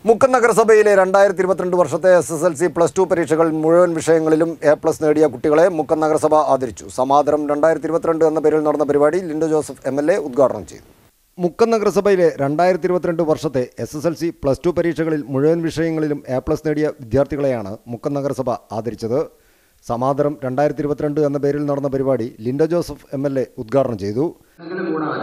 മുക്കം നഗരസഭയിലെ രണ്ടായിരത്തി ഇരുപത്തിരണ്ട് വർഷത്തെ S S L C plus two പരീക്ഷകൾ മുഴുവൻ വിഷയങ്ങളിലും എ പ്ലസ് നേടിയ കുട്ടികളെ മുക്കം നഗരസഭ ആദരിച്ചു സമാദരം രണ്ടായിരത്തി ഇരുപത്തിരണ്ട് എന്ന പേരിൽ നടന്ന പരിപാടി Lindo Joseph M L A ഉദ്ഘാടനം ചെയ്തു മുക്കം നഗരസഭയിലെ രണ്ടായിരത്തി ഇരുപത്തിരണ്ട് വർഷത്തെ S S L C plus two പരീക്ഷകളിൽ മുഴുവൻ വിഷയങ്ങളിലും എ പ്ലസ് നേടിയ വിദ്യാർത്ഥികളെയാണ് മുക്കം നഗരസഭ ആദരിച്ചത് സമാദരം രണ്ടായിരത്തി ഇരുപത്തിരണ്ട് എന്ന പേരിൽ നടന്ന പരിപാടി Lindo Joseph M L A ഉദ്ഘാടനം ചെയ്തു അങ്ങനെ കൂടാതെ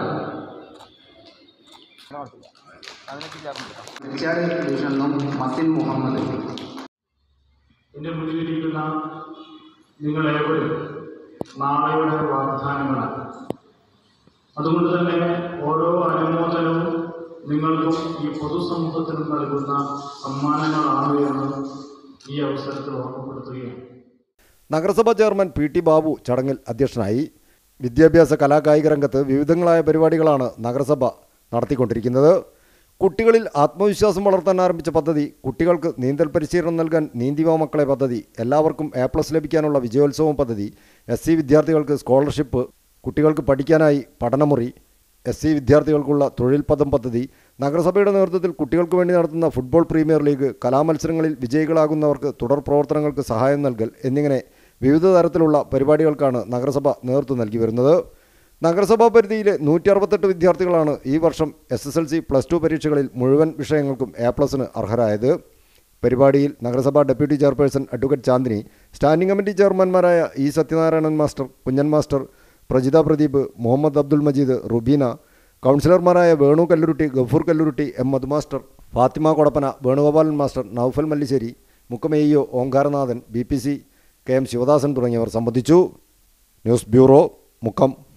തെച്ചാടി ഡിവിഷനിൽ നിന്നും മത്തിൻ മുഹമ്മദ് എൻ്റെ മുന്നിലിരിക്കുന്ന നിങ്ങളേവരും നാളെയുടെ വാഗ്ദാനങ്ങളാണ് അതുകൊണ്ട് തന്നെ ഓരോ അനുമോദനവും നിങ്ങൾക്കും ഈ പൊതുസമൂഹത്തിനും നൽകുന്ന സമ്മാനങ്ങളാണ് എന്ന് ഈ അവസരത്തിൽ ഓർമ്മപ്പെടുത്തുകയാണ് നഗരസഭാ ചെയർമാൻ പി ടി ബാബു ചടങ്ങിൽ അധ്യക്ഷനായി വിദ്യാഭ്യാസ കലാകായിക രംഗത്ത് വിവിധങ്ങളായ പരിപാടികളാണ് നഗരസഭ നടത്തിക്കൊണ്ടിരിക്കുന്നത് കുട്ടികളിൽ ആത്മവിശ്വാസം വളർത്താൻ ആരംഭിച്ച പദ്ധതി കുട്ടികൾക്ക് നീന്തൽ പരിശീലനം നൽകാൻ നീന്തിവാ മക്കളെ പദ്ധതി എല്ലാവർക്കും എ പ്ലസ് ലഭിക്കാനുള്ള വിജയോത്സവം പദ്ധതി എസ് സി വിദ്യാർത്ഥികൾക്ക് സ്കോളർഷിപ്പ് കുട്ടികൾക്ക് പഠിക്കാനായി പഠനമുറി എസ് സി വിദ്യാർത്ഥികൾക്കുള്ള തൊഴിൽ പദം പദ്ധതി നഗരസഭയുടെ നേതൃത്വത്തിൽ കുട്ടികൾക്ക് വേണ്ടി നടത്തുന്ന ഫുട്ബോൾ പ്രീമിയർ ലീഗ് കലാമത്സരങ്ങളിൽ വിജയികളാകുന്നവർക്ക് തുടർ പ്രവർത്തനങ്ങൾക്ക് സഹായം നൽകൽ എന്നിങ്ങനെ വിവിധ തരത്തിലുള്ള പരിപാടികൾക്കാണ് നഗരസഭ നേതൃത്വം നൽകി വരുന്നത് നഗരസഭാ പരിധിയിലെ നൂറ്റി അറുപത്തെട്ട് വിദ്യാർത്ഥികളാണ് ഈ വർഷം S S L C plus two പരീക്ഷകളിൽ മുഴുവൻ വിഷയങ്ങൾക്കും എ പ്ലസിന് അർഹരായത് പരിപാടിയിൽ നഗരസഭാ deputy chairperson advocate Chandini standing committee ചെയർമാൻമാരായ E Sathyanarayanan master Kunhan master Prajitha Pradeep Muhammad Abdul Majeed Rubeena കൗൺസിലർമാരായ Venu Kalluruti Gafoor Kalluruti M Madhu master Fathima Kodappana Venugopalan master Noufal Mallissery മുക്കമേയ്യോ Omkaranathan B P C K M Sivadasan തുടങ്ങിയവർ സംബന്ധിച്ചു ന്യൂസ് ബ്യൂറോ മുക്കം